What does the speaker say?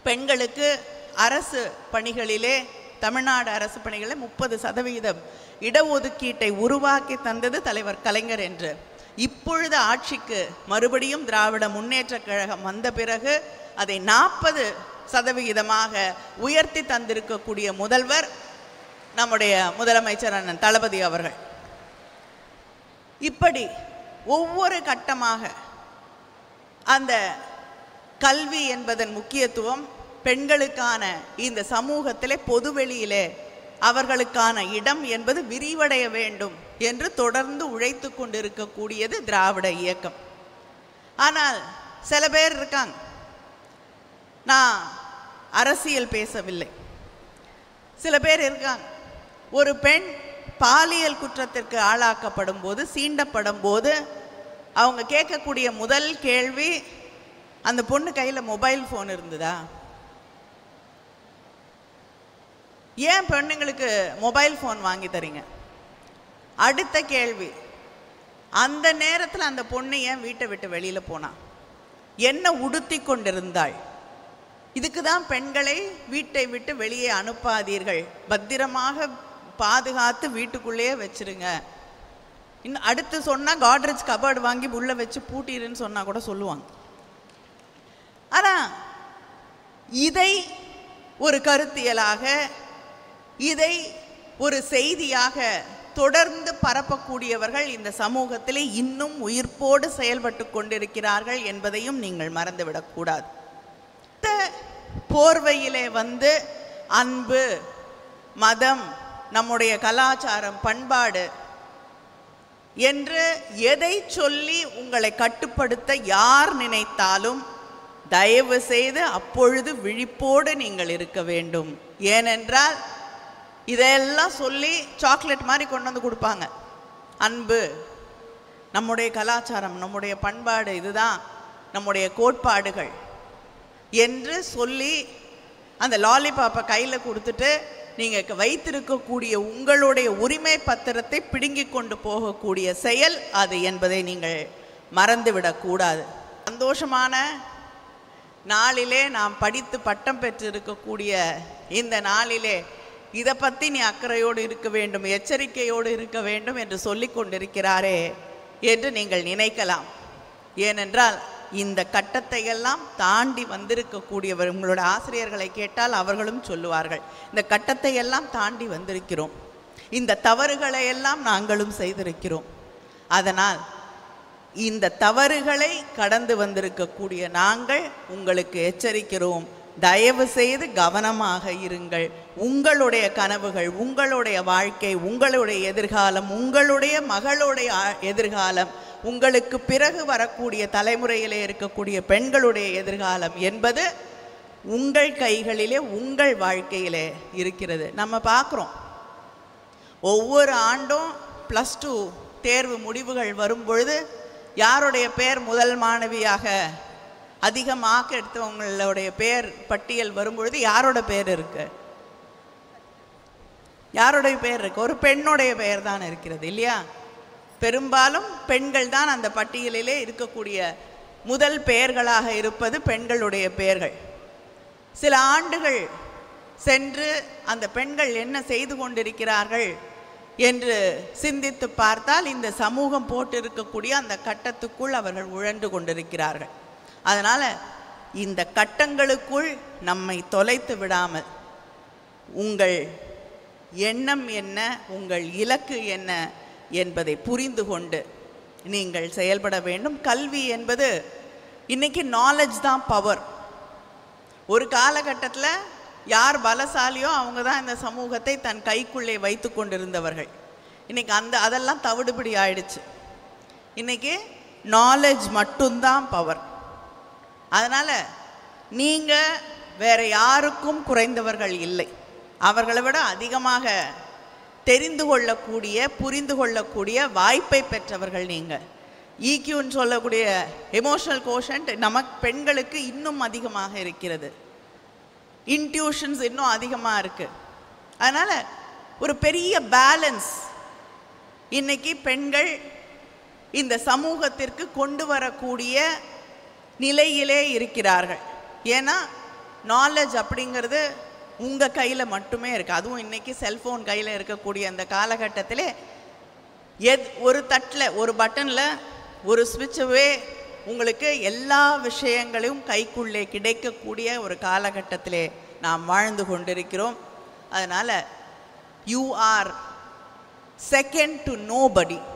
பெண்களுக்கு அரசு பணிகளிலே தமிழ்நாடு அரசு பணிகளில் முப்பது சதவீதம் இடஒதுக்கீட்டை உருவாக்கி தந்தது தலைவர் கலைஞர் என்று இப்பொழுது ஆட்சிக்கு மறுபடியும் திராவிட முன்னேற்றக் கழகம் வந்த பிறகு அதை நாற்பது சதவிகிதமாக உயர்த்தி தந்திருக்கக்கூடிய முதல்வர் நம்முடைய முதலமைச்சர் அண்ணன் தளபதி அவர்கள் இப்படி ஒவ்வொரு கட்டமாக அந்த கல்வி என்பதன் முக்கியத்துவம் பெண்களுக்கான இந்த சமூகத்திலே பொதுவெளியிலே அவர்களுக்கான இடம் என்பது விரிவடைய வேண்டும் என்று தொடர்ந்து உழைத்து கொண்டிருக்கக்கூடியது திராவிட இயக்கம் ஆனால் சில பேர் இருக்காங்க நான் அரசியல் பேசவில்லை சில பேர் இருக்காங்க ஒரு பெண் பாலியல் குற்றத்திற்கு ஆளாக்கப்படும் போது சீண்டப்படும் போது அவங்க கேட்கக்கூடிய முதல் கேள்வி அந்த பொண்ணு கையில் மொபைல் ஃபோன் இருந்ததா ஏன் பெண்ணுங்களுக்கு மொபைல் ஃபோன் வாங்கி தரீங்க அடுத்த கேள்வி அந்த நேரத்தில் அந்த பொண்ணு ஏன் வீட்டை விட்டு வெளியில் போனா என்ன உடுத்தி கொண்டிருந்தாள் இதுக்கு தான் பெண்களை வீட்டை விட்டு வெளியே அனுப்பாதீர்கள் பத்திரமாக பாதுகாத்து வீட்டுக்குள்ளேயே வச்சிருங்க இன்னும் அடுத்து சொன்னால் காட்ரேஜ் கபர்டு வாங்கி உள்ளே வச்சு பூட்டிடுன்னு சொன்னால் கூட சொல்லுவாங்க ஆனால் இதை ஒரு கருத்தியலாக இதை ஒரு செய்தியாக தொடர்ந்து பரப்பக்கூடியவர்கள் இந்த சமூகத்திலே இன்னும் உயிர்ப்போடு செயல்பட்டு கொண்டிருக்கிறார்கள் என்பதையும் நீங்கள் மறந்துவிடக்கூடாது இந்த போர்வையிலே வந்து அன்பு மதம் நம்முடைய கலாச்சாரம் பண்பாடு என்று எதை சொல்லி உங்களை கட்டுப்படுத்த யார் நினைத்தாலும் தயவு செய்து அப்பொழுது விழிப்போடு நீங்கள் இருக்க வேண்டும் ஏனென்றால் இதெல்லாம் சொல்லி சாக்லேட் மாதிரி கொண்டு வந்து கொடுப்பாங்க அன்பு நம்முடைய கலாச்சாரம் நம்முடைய பண்பாடு இதுதான் நம்முடைய கோட்பாடுகள் என்று சொல்லி அந்த லாலிபாப்பை கையில் கொடுத்துட்டு நீங்கள் வைத்திருக்கக்கூடிய உங்களுடைய உரிமை பத்திரத்தை பிடுங்கி கொண்டு போகக்கூடிய செயல் அது என்பதை நீங்கள் மறந்துவிடக்கூடாது சந்தோஷமான நாளிலே நாம் படித்து பட்டம் பெற்றிருக்கக்கூடிய இந்த நாளிலே இதை பற்றி நீ அக்கறையோடு இருக்க வேண்டும் எச்சரிக்கையோடு இருக்க வேண்டும் என்று சொல்லிக் கொண்டிருக்கிறாரே என்று நீங்கள் நினைக்கலாம் ஏனென்றால் இந்த கட்டத்தை எல்லாம் தாண்டி வந்திருக்கக்கூடியவர் உங்களோட ஆசிரியர்களை கேட்டால் அவர்களும் சொல்லுவார்கள் இந்த கட்டத்தை எல்லாம் தாண்டி வந்திருக்கிறோம் இந்த தவறுகளை எல்லாம் நாங்களும் செய்திருக்கிறோம் அதனால் இந்த தவறுகளை கடந்து வந்திருக்கக்கூடிய நாங்கள் உங்களுக்கு எச்சரிக்கிறோம் தயவு செய்து கவனமாக இருங்கள் உங்களுடைய கனவுகள் உங்களுடைய வாழ்க்கை உங்களுடைய எதிர்காலம் உங்களுடைய மகளுடைய ஆ- எதிர்காலம் உங்களுக்கு பிறகு வரக்கூடிய தலைமுறையிலே இருக்கக்கூடிய பெண்களுடைய எதிர்காலம் என்பது உங்கள் கைகளிலே உங்கள் வாழ்க்கையிலே இருக்கிறது நம்ம பார்க்குறோம் ஒவ்வொரு ஆண்டும் ப்ளஸ் டூ தேர்வு முடிவுகள் வரும் பொழுது யாருடைய பேர் முதல் மாணவியாக அதிக மார்க் எடுத்தவங்களுடைய பேர் பட்டியல் வரும்பொழுது யாரோட பேர் இருக்கு யாருடைய பேர் இருக்கு ஒரு பெண்ணுடைய பெயர் தான் இருக்கிறது இல்லையா பெரும்பாலும் பெண்கள் தான் அந்த பட்டியலிலே இருக்கக்கூடிய முதல் பெயர்களாக இருப்பது பெண்களுடைய பெயர்கள் சில ஆண்டுகள் சென்று அந்த பெண்கள் என்ன செய்து கொண்டிருக்கிறார்கள் என்று சிந்தித்து பார்த்தால் இந்த சமூகம் போட்டிருக்கக்கூடிய அந்த கட்டத்துக்குள் அவர்கள் உழன்று கொண்டிருக்கிறார்கள் அதனால் இந்த கட்டங்களுக்குள் நம்மை தொலைத்து விடாமல் உங்கள் எண்ணம் என்ன உங்கள் இலக்கு என்ன என்பதை புரிந்து கொண்டு நீங்கள் செயல்பட வேண்டும் கல்வி என்பது இன்னைக்கு நாலேஜ் தான் பவர் ஒரு காலகட்டத்தில் யார் பலசாலியோ அவங்க தான் இந்த சமூகத்தை தன் கைக்குள்ளே வைத்து கொண்டிருந்தவர்கள் இன்னைக்கு அந்த அதெல்லாம் தவிடுபடி ஆயிடுச்சு இன்னைக்கு நாலேஜ் மட்டும்தான் பவர் அதனால் நீங்கள் வேற யாருக்கும் குறைந்தவர்கள் இல்லை அவர்களை விட அதிகமாக தெரிந்து கொள்ளக்கூடிய புரிந்து கொள்ளக்கூடிய வாய்ப்பை பெற்றவர்கள் நீங்கள் ஈக்யூன்னு சொல்லக்கூடிய எமோஷனல் கோஷன்ட் நமக்கு பெண்களுக்கு இன்னும் அதிகமாக இருக்கிறது இன்ட்யூஷன்ஸ் இன்னும் அதிகமாக இருக்குது அதனால் ஒரு பெரிய பேலன்ஸ் இன்னைக்கு பெண்கள் இந்த சமூகத்திற்கு கொண்டு வரக்கூடிய நிலையிலே இருக்கிறார்கள் ஏன்னா நாலேஜ் அப்படிங்கிறது உங்கள் கையில் மட்டுமே இருக்குது அதுவும் இன்னைக்கு செல்ஃபோன் கையில் இருக்கக்கூடிய அந்த காலகட்டத்திலே எத் ஒரு தட்டில் ஒரு பட்டனில் ஒரு ஸ்விட்சவே உங்களுக்கு எல்லா விஷயங்களையும் கைக்குள்ளே கிடைக்கக்கூடிய ஒரு காலகட்டத்திலே நாம் வாழ்ந்து கொண்டிருக்கிறோம் அதனால் you are second to nobody